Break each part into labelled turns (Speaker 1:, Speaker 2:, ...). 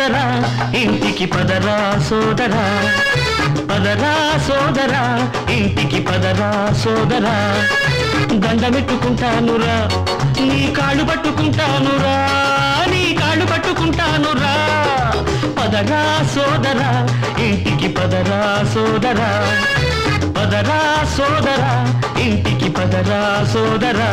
Speaker 1: సోదరా ఇంటికి పదరా సోదరా పదరా సోదరా ఇంటికి పదరా సోదరా దండమెట్టుకుంటానురా నీ కాళ్ళు పట్టుకుంటానురా నీ కాళ్ళు పట్టుకుంటానురా పదరా సోదరా ఇంటికి పదరా సోదరా పదరా సోదరా ఇంటికి పదరా సోదరా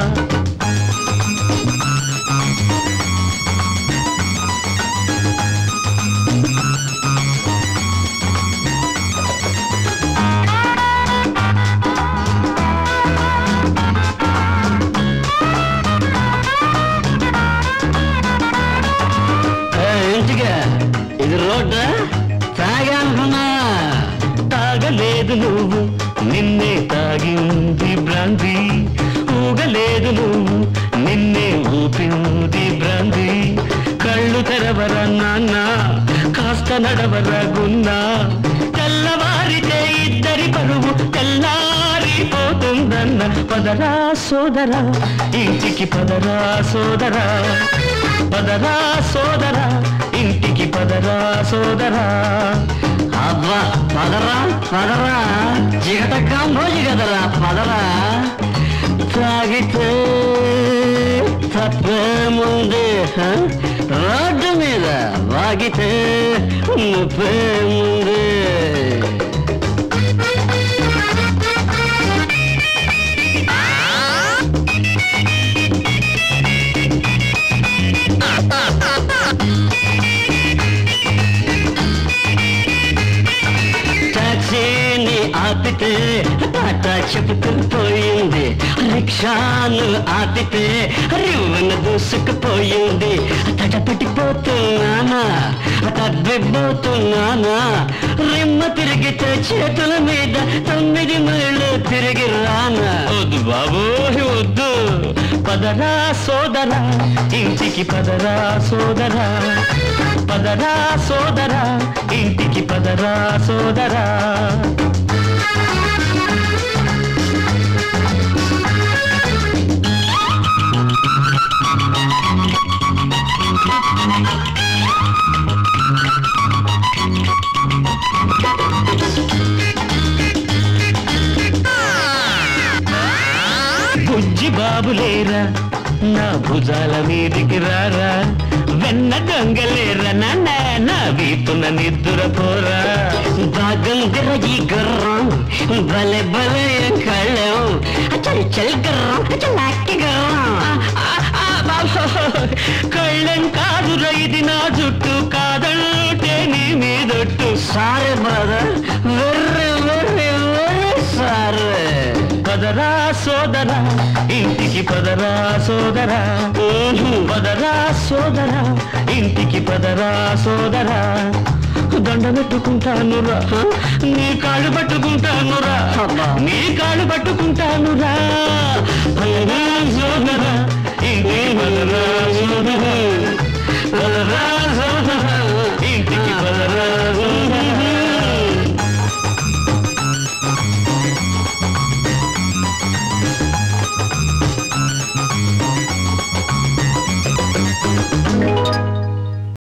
Speaker 1: ఇంటిగా ఇది రోడ్డా తాగానుకున్నా తాగలేదు నువ్వు నిన్నే తాగింది బ్రాంది ఊగలేదు నువ్వు నిన్నే ఊపింది బ్రాంది కళ్ళు తెరవరా నాన్న కాస్త నడవరా గున్నా తెల్లవారితే ఇద్దరి పరువు తెల్లారిపోతుందన్న పదరా సోదరా ఇంటికి పదరా సోదరా పదరా సోదరా ఇంటికి పదరా సోదరా అబ్బా పదరా పదరా జిగట కాంబోజి కదరా పదరా తాగితే తప్పేముంది హ? రోడ్డు మీద వాగితే ముప్పేముంది టాక్సీని ఆపితే టాటా చెప్పుకుపోయింది రిక్షాను ఆపితే రివ్వన దూసుకుపోయింది తటపటిపోతున్నానా తద్విపోతున్నానా రిమ్మ తిరిగితే చేతుల మీద తొమ్మిది మైళ్ళు తిరిగి రానా వద్దు బాబు వద్దు పదరా సోదరా ఇంటికి పదరా సోదరా పదరా సోదరా ఇంటికి పదరా సోదరా బుజ్జి బాబులేరా నా భుజాల మీదికి రారా వెన్న గంగలేరా నాన్న నా వీపున నిద్దుర పోరా బాగందిర ఈ గుర్రం భలే భలే కళ్ళం చల్ చల్ గుర్రం చలాకి గుర్రం కళ్ళం కాదురా ఇది నా జుట్టు కాదంటే నీ మీదొట్టు సారీ బ్రదర్ వెర్రి వెర్రి వెర్రి సారీ పదరా సోదరా ఇంటికి పదరా సోదరా పదరా సోదరా ఇంటికి పదరా సోదరా దండమెట్టుకుంటానురా నీ కాళ్ళు పట్టుకుంటానురా నీ కాళ్ళు పట్టుకుంటాను